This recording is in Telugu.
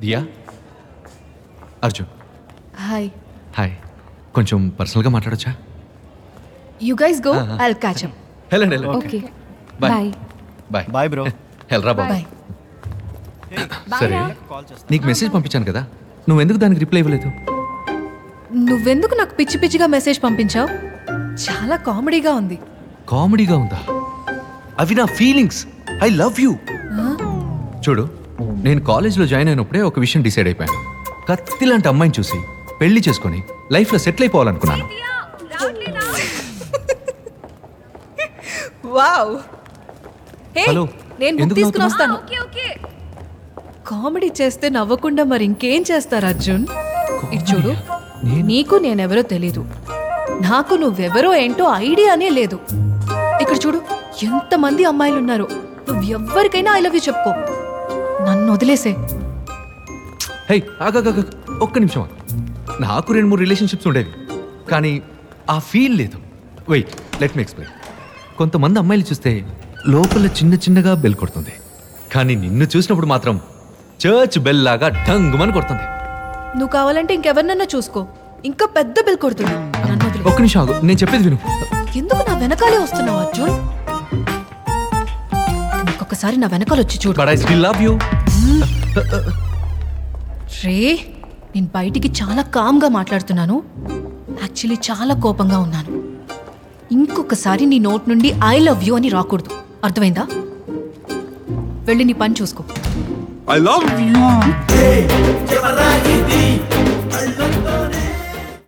దియా అర్జున్ హాయ్ హాయ్ కొంచెం పర్సనల్గా మాట్లాడొచ్చా you guys go I'll catch up వెళ్ళండి వెళ్ళండి okay Bye. Bye bye bye bro వెళ్ళరా బాబు బాయ్ సరే నీకు మెసేజ్ పంపించాను కదా నువ్వు ఎందుకు దానికి రిప్లై ఇవ్వలేదు నువ్వెందుకు నాకు పిచ్చి పిచ్చిగా మెసేజ్ పంపించావు చాలా కామెడీగా ఉంది కామెడీగా ఉందా అవి నా ఫీలింగ్స్ ఐ లవ్ యూ చూడు నేను కాలేజ్లో జాయిన్ అయినప్పుడే ఒక విషయం డిసైడ్ అయిపోయాను కత్తి లాంటి అమ్మాయిని చూసి పెళ్లి చేసుకొని లైఫ్లో సెటిల్ అయిపోవాలనుకున్నాను వావ్ హే హలో, నేను బుక్ ఎందుకు తీసుకుని నవ్వుతున్నావ్? వస్తాను కామెడీ చేస్తే నవ్వకుండా మరి ఇంకేం చేస్తారు అర్జున్ ఇటు చూడు నేను- నీకు నేనెవరో తెలీదు నాకు నువ్వెవరో ఏంటో ఐడియానే లేదు ఇక్కడ చూడు ఎంతమంది అమ్మాయిలు ఉన్నారు నువ్వు ఎవ్వరికైనా ఐ లవ్ యూ చెప్పుకో నన్ను వదిలేసే హే ఆగాగా ఒక్క నిమిషం ఆగు. నాకు రెండు మూడు రిలేషన్షిప్స్ ఉండేవి కానీ ఆ ఫీల్ లేదు వెయిట్ లెట్ మీ ఎక్స్ప్లెయిన్ కొంతమంది అమ్మాయిలు చూస్తే లోపల చిన్న చిన్నగా బెల్ కొడుతుంది కానీ నిన్ను చూసినప్పుడు మాత్రం చర్చ్ బెల్ లాగా ఢంగుమని కొడుతుంది నువ్వు కావాలంటే ఇంకెవరినన్నా చూసుకో ఇంకా పెద్ద బిల్ కొడుతుంది నన్ను వదిలే ఒక్క నిమిషం ఆగు నేను చెప్పేది విను ఎందుకు నా వెనకాలే వస్తున్నావు అర్జున్ ఇంకొకసారి నా వెనకాల వచ్చి చూడు but I still love you రే నేను బయటికి చాలా కామ్గా మాట్లాడుతున్నాను యాక్చువల్లీ చాలా కోపంగా ఉన్నాను ఇంకొకసారి నీ నోట్ నుండి ఐ లవ్ యూ అని రాకూడదు అర్థమైందా వెళ్ళి నీ పని చూసుకో ఐ లవ్ యూ